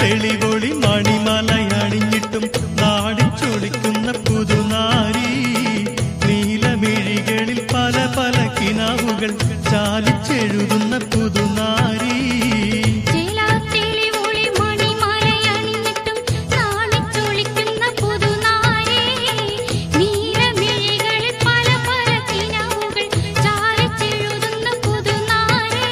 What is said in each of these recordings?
തെളിവൊളി മണിമലയണിഞ്ഞിട്ടും നാടിച്ചൊളിക്കുന്ന പുതുനാരി നീലമിഴികളിൽ പല പല കിനാവുകൾ ചാലിച്ചെഴുതുന്ന പുതുനാരി ചേലാത്തിലെ ഒളി മണിമലയണിഞ്ഞിട്ടും നാണിച്ചൊളിക്കുന്ന പുതുനാരേ നീലമിഴികളിൽ പല പല കിനാവുകൾ ചാലിച്ചെഴുതുന്ന പുതുനാരേ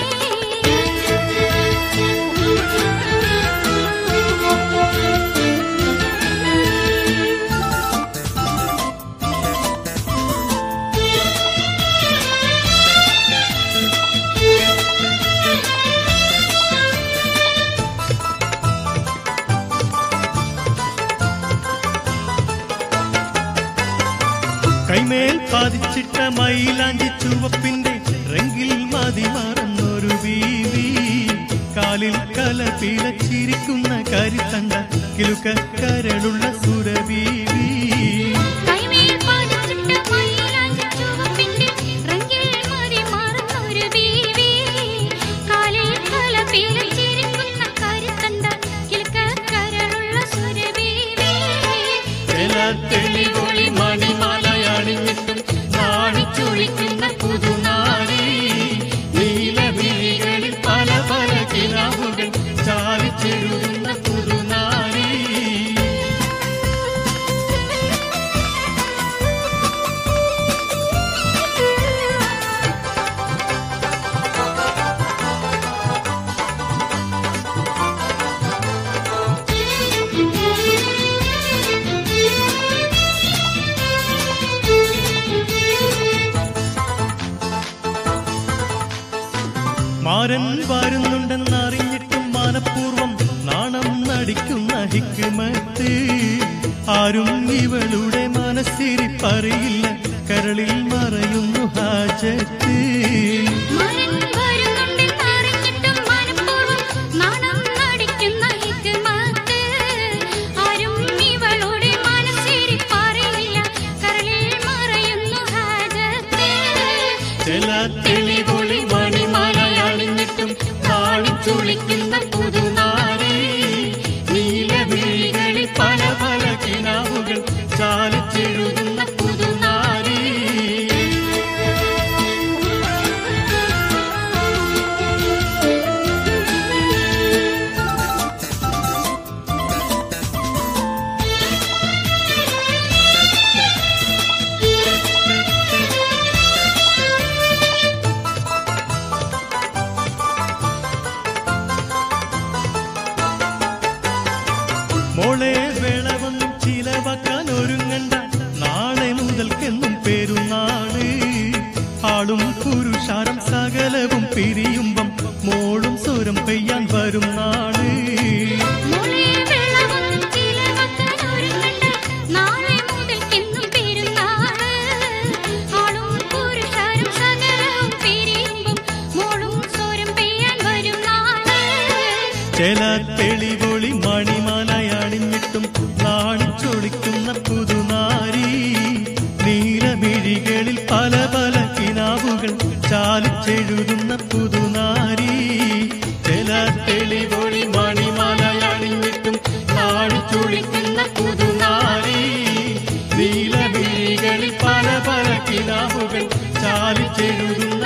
കൈമേൽ പതിച്ചിട്ട മൈലാഞ്ചി ചുവപ്പിന്റെ റെങ്കിൽ മതി മറന്നൊരു വീവി കാലിൽ കല പിലച്ചിരിക്കുന്ന കരിത്തണ്ട കിലുക്ക കരളുള്ള സുരവീവി കൈമേൽ പതിച്ചിട്ട മയിലാഞ്ചി ചുവപ്പിന്റെ റംഗിൽ മതി മറന്നൊരു ബീവി കാലിൽ കല പിലച്ചിരിക്കുന്ന കരുത്തണ്ട കിലുക്കക്കരളുള്ള സുരബീവി ചില തെളിവൊളി മണിമലയണിഞ്ഞിട്ടും നാണിച്ചൊളിക്കുന്ന പുതുനാരി നീലമിഴികളിൽ പല പല കിനാവുകൾ ചാലിച്ചെഴുതുന്ന പുതുനാരി മാരൻ വരുന്നുണ്ടെന്നറിഞ്ഞിട്ടും മനഃപൂർവം നാണം നടിക്കുന്ന ഹിക്കുമത്ത് ആരും ഇവളുടെ മനസ്സിരിപ്പറിയില്ല കരളിൽ മറയുന്നു ഹാജത്ത് മരൻ വരുന്നുണ്ടെന്നറിഞ്ഞിട്ടും മനഃപൂർവ്വം നാണം നടിക്കുന്ന ഹിക്മത്ത്. ആരും ഇവളുടെ മനസ്സിരിപ്പറിയില്ല, കരളിൽ മറയുന്നു ഹാജത്ത്. ചില തെളിവൊളി മണിമലയണിഞ്ഞിട്ടും നാണിച്ചൊളിക്കുന്ന പുതുനാരി നീലമിഴികളിൽ പല പല കിനാവുകൾ ചാലിച്ചെഴുതുന്ന പുതുനാരി മോളെ വേളവൊന്നും ചിലവാക്കാൻ ഒരുങ്ങണ്ട നാളെ മുതൽക്കെന്നും പെരുന്നാള് ആളും പുരുഷാരം സകലവും പിരിയുമ്പം മോളും സ്വരം പെയ്യാൻ വരും നാള് മോളെ വെള്ളമൊന്നും ചിലവക്കാൻ ഒരുങ്ങണ്ട, നാളെ മുതൽക്കെന്നും പെരുന്നാള്. ആളും പുരുഷാരും സകലവും പിരിയുമ്പം മോളും സ്വരം പെയ്യാൻ വരും നാള് ചില തെളിവൊളി മണിമലയണിഞ്ഞിട്ടും നാണിച്ചൊളിക്കുന്ന പുതുനാരി നീലമിഴികളിൽ പല പല കിനാവുകൾ ചാലിച്ചെഴുതുന്ന പുതുനാരി ചില തെളിവൊളി മണിമലയണിഞ്ഞിട്ടും നാണിച്ചൊളിക്കുന്ന പുതുനാരി നീലമിഴികളിൽ പല പല കിനാവുകൾ ചാലിച്ചെഴുതുന്ന